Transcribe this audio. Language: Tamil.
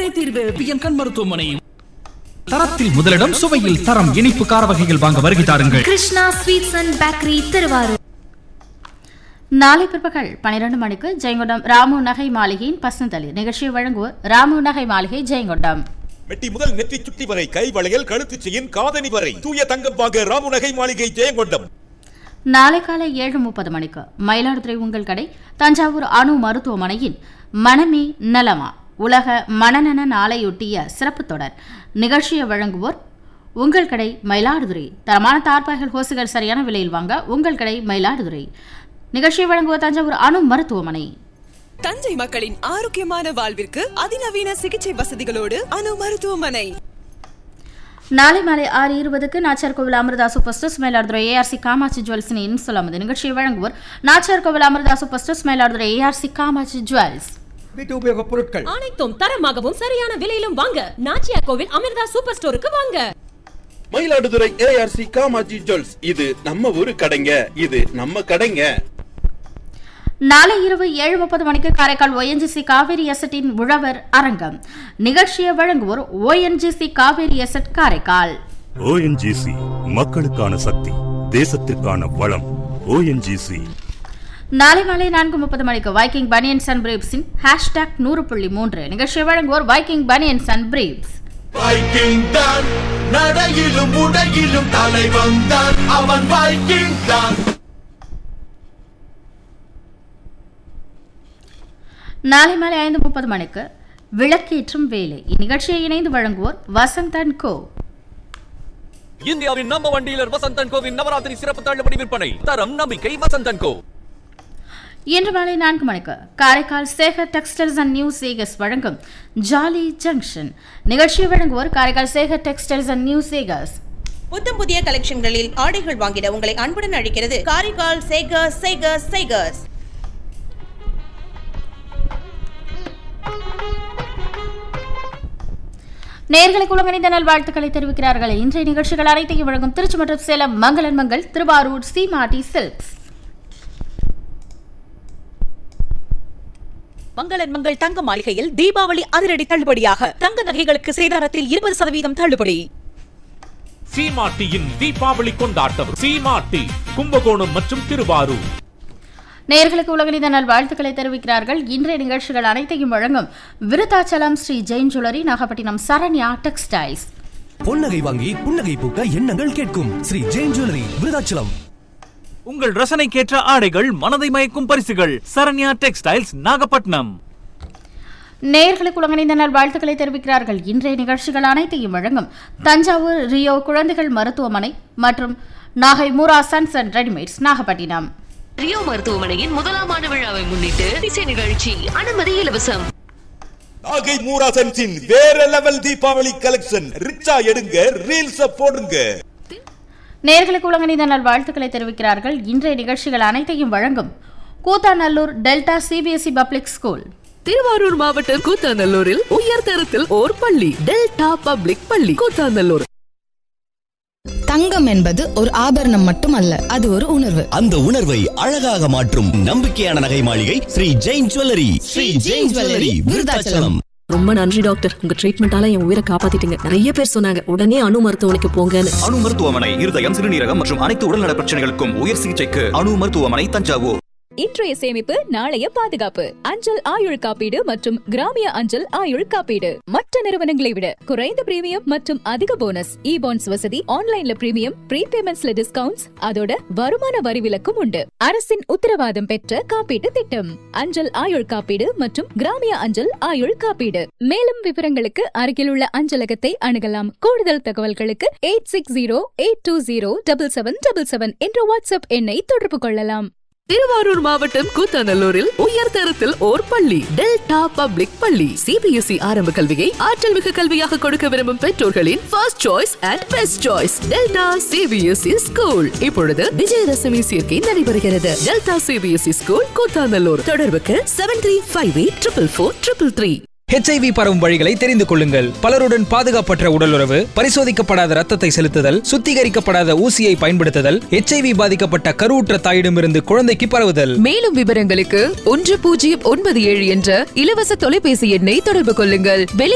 ஒரே தீர்வு பிஎன் கண் மருத்துவமனை தரத்தில் முதலிடம் சுவையில் தரம் இனிப்பு கார வகைகள் வாங்க வருகை தாருங்கள் Krishna sweets and bakery Thiruvarur நாளை பிற்பகல் பனிரெண்டு மணிக்கு ஜெயங்கொண்டம் ராமு நகை மாளிகையின் பசந்தளி நிகழ்ச்சியை வழங்குவோர் ராமு நகை மாளிகை ஜெயங்கொண்டம் மெட்டி முதல் நெற்றி சுட்டி வரை கை வளையல் கழுத்து செயின் காதணி வரை தூய தங்கம் வாங்க ராமுநகை மாளிகை ஜெயங்கொண்டம் நாளை காலை ஏழு முப்பது மணிக்கு மயிலாடுதுறை உங்கள் கடை தஞ்சாவூர் அணு மருத்துவமனையின் மனமே நலமா உலக மனநல நாளையொட்டிய சிறப்பு தொடர் நிகழ்ச்சியை வழங்குவோர் உங்கள் கடை மயிலாடுதுறை தரமான தார்பாய்கள் ஹோசுகள் சரியான விலையில் வாங்க உங்கள் கடை மயிலாடுதுறை நிகழ்ச்சியை வழங்குவோர் தஞ்சாவூர் அணு மருத்துவமனை தஞ்சை மக்களின் ஆரோக்கியமான வாழ்விற்கு அதிநவீன சிகிச்சை வசதிகளோடு அணு மருத்துவமனை நாளை மாலை ஆறு இருபதுக்கு Nachar Kovil Amirtha super stores Mayiladuthurai A R C Kamatchi ஜுவல்ஸின் இன்சொல்லாமது நிகழ்ச்சியை வழங்குவோர் Nachar Kovil Amirtha super stores Mayiladuthurai A R C Kamatchi jewels வீட்டு உபயோக பொருட்கள் அனைத்தும் தரமாகவும் சரியான விலையிலும் வாங்க நாச்சியா கோவில் அமிர்தா சூப்பர் ஸ்டோருக்கு வாங்க மயிலாடுதுறை ஏஆர்சி காமாஜி ஜுவல்ஸ் இது நம்ம ஊரு கடைங்க இது நம்ம கடைங்க நாளை இரவு ஏழு முப்பது மணிக்கு காரைக்கால் ஒஎன்ஜிசி காவேரி எசட்டின் உழவர் அரங்கம் நிகழ்ச்சியை வழங்குவோர் O N G C Kaveri asset Karaikal O N G C மக்களுக்கான சக்தி தேசத்திற்கான வளம் ஓஎன்ஜிசி நாளை மாலை நான்கு முப்பது மணிக்கு வைக்கிங் பனியன்ஸ் அண்ட் பிரீப்ஸின் ஹேஷ்டாக் நூறு புள்ளி மூன்று நிகழ்ச்சியை வழங்குவோர் Viking banians and briefs Viking தான் நடையிலும் உடையிலும் தலைவன் தான் அவன் வைக்கிங் தான் நாளை மாலை ஐந்து முப்பது மணிக்கு விளக்கேற்றும் வேலை இந்நிகழ்ச்சியை இணைந்து வழங்குவோர் வசந்தன் கோ இந்தியாவின் நம்ப வண்டியிலர் வசந்தன் கோவின் நவராத்திரி சிறப்பு தள்ளுபடி விற்பனை தரம் நம்பிக்கை வசந்தன் கோ இன்று மாலை நான்கு மணிக்கு Karaikal Sekar textiles and new Sekar's வழங்கும் ஜாலி ஜங்ஷன் நிகழ்ச்சியை வழங்குவோர் Karaikal Sekar textiles and new Sekar's புத்தம் புதிய கலெக்ஷன்களில் ஆடைகள் வாங்கிட உங்களை அன்புடன் அழைக்கிறது காரைக்கால் சேகர்ஸ் சேகர்ஸ் சேகர்ஸ் நேர்களுக்கு உலகணிந்த நல்வாழ்த்துக்களை தெரிவிக்கிறார்கள் இன்றைய நிகழ்ச்சிகள் அனைத்தையும் வழங்கும் திருச்சி மற்றும் சேலம் மங்களன் மங்கள் திருவாரூர் சீமாட்டி சில்க்ஸ் மங்களன் மங்கள் தங்க மாளிகையில் தீபாவளி அதிரடி தள்ளுபடியாக தங்க நகைகளுக்கு சேதாரத்தில் இருபது சதவீதம் தள்ளுபடி சீமாட்டியின் தீபாவளி கொண்டாட்டம் சீமாட்டி கும்பகோணம் மற்றும் திருவாரூர் நேர்களுக்கு உலகணிந்த நல்வாழ்த்துக்களை தெரிவிக்கிறார்கள் இன்றைய நிகழ்ச்சிகள் அனைத்தையும் வழங்கும் விருத்தாச்சலம் ஸ்ரீ ஜெயின் ஜுவல்லரி நாகப்பட்டினம் சரண்யா டெக்ஸ்டைல்ஸ் பொன்னகை வாங்கி புன்னகை பூக்க எண்ணங்கள் கேட்கும் ஸ்ரீ ஜெயின் ஜுவல்லரி விருதாச்சலம் உங்கள் ரசனைக்கேற்ற ஆடைகள் மனதை மயக்கும் பரிசுகள் சரண்யா டெக்ஸ்டைல்ஸ் நாகப்பட்டினம் நேர்களுக்கு உலகணிந்த நல்வாழ்த்துக்களை தெரிவிக்கிறார்கள் இன்றைய நிகழ்ச்சிகள் அனைத்தையும் வழங்கும் தஞ்சாவூர் ரியோ குழந்தைகள் மருத்துவமனை மற்றும் Nagai Moora sons and readymades Nagapattinam Rio மருத்துவமனையின் முதலாம் ஆண்டு விழாவை முன்னிட்டு இசை நிகழ்ச்சி அனுமதி இலவசம் நாகை மூராசன்ஸின் வேற லெவல் தீபாவளி கலெக்ஷன் ரிச்சா எடுங்க ரீல்ஸ் போடுங்க நேர்களுக்கு உலகணிந்த நல்வாழ்த்துக்களை தெரிவிக்கிறார்கள் இன்றைய நிகழ்ச்சிகள் அனைத்தையும் வழங்கும் Koothanallur delta C B S E public school Thiruvarur மாவட்டம் கூத்தாநல்லூரில் உயர் தரத்தில் ஓர் பள்ளி டெல்டா பப்ளிக் பள்ளி கூத்தாநல்லூர் தங்கம் என்பது ஒரு ஆபரணம் மட்டுமல்ல அது ஒரு உணர்வு அந்த உணர்வை அழகாக மாற்றும் நம்பிக்கையான நகை மாளிகை ஸ்ரீ ஜெயின் ஜுவல்லரி ஸ்ரீ ஜெயின் ஜுவல்லரி விருதாச்சலம் ரொம்ப நன்றி டாக்டர் உங்க ட்ரீட்மெண்டால என் உயிரை காப்பாத்திட்டீங்க நிறைய பேர் சொன்னாங்க உடனே அணு மருத்துவமனைக்கு போங்கன்னு அணு மருத்துவமனை இருதயம் சிறுநீரகம் மற்றும் அனைத்து உடல்நல பிரச்சனைகளுக்கும் உயர் சிகிச்சைக்கு அணு மருத்துவமனை தஞ்சாவூர் இன்றைய சேமிப்பு நாளைய பாதுகாப்பு அஞ்சல் ஆயுள் காப்பீடு மற்றும் கிராமிய அஞ்சல் ஆயுள் காப்பீடு மற்ற நிறுவனங்களை விட குறைந்த பிரீமியம் மற்றும் அதிக போனஸ் இ பாண்ட்ஸ் வசதி ஆன்லைன்ல பிரீமியம் ப்ரீபேமெண்ட்ஸ்ல டிஸ்கவுண்ட்ஸ் அதோட வருமான வரி விலக்கும் உண்டு அரசின் உத்தரவாதம் பெற்ற காப்பீட்டு திட்டம் அஞ்சல் ஆயுள் காப்பீடு மற்றும் கிராமிய அஞ்சல் ஆயுள் காப்பீடு மேலும் விவரங்களுக்கு அருகில் உள்ள அஞ்சலகத்தை அணுகலாம் கூடுதல் தகவல்களுக்கு eight six zero eight two zero double seven double seven என்ற வாட்ஸ்அப் எண்ணை தொடர்பு கொள்ளலாம் திருவாரூர் மாவட்டம் கூத்தாநல்லூரில் உயர் தரத்தில் ஓர் பள்ளி டெல்டா பப்ளிக் பள்ளி சிபிஎஸ்இ ஆரம்ப கல்வியை ஆற்றல் மிகு கல்வியாக கொடுக்க விரும்பும் பெற்றோர்களின் first choice and best choice delta C B S E school இப்பொழுது விஜயதசமி சேர்க்கை நடைபெறுகிறது டெல்டா சிபிஎஸ்இ ஸ்கூல் கூத்தாநல்லூர் தொடர்புக்கு seven three five eight triple four triple three H I V பரவும் வழிகளை தெரிந்து கொள்ளுங்கள் பலருடன் பாதுகாப்பற்ற உடலுறவு பரிசோதிக்கப்படாத ரத்தத்தை செலுத்துதல் சுத்திகரிக்கப்படாத ஊசியை பயன்படுத்துதல் ஹெச்ஐவி பாதிக்கப்பட்ட கருவுற்ற தாயிடமிருந்து குழந்தைக்கு பரவுதல் மேலும் விவரங்களுக்கு ஒன்று பூஜ்ஜியம் ஒன்பது ஏழு என்ற இலவச தொலைபேசி எண்ணை தொடர்பு கொள்ளுங்கள் வெளி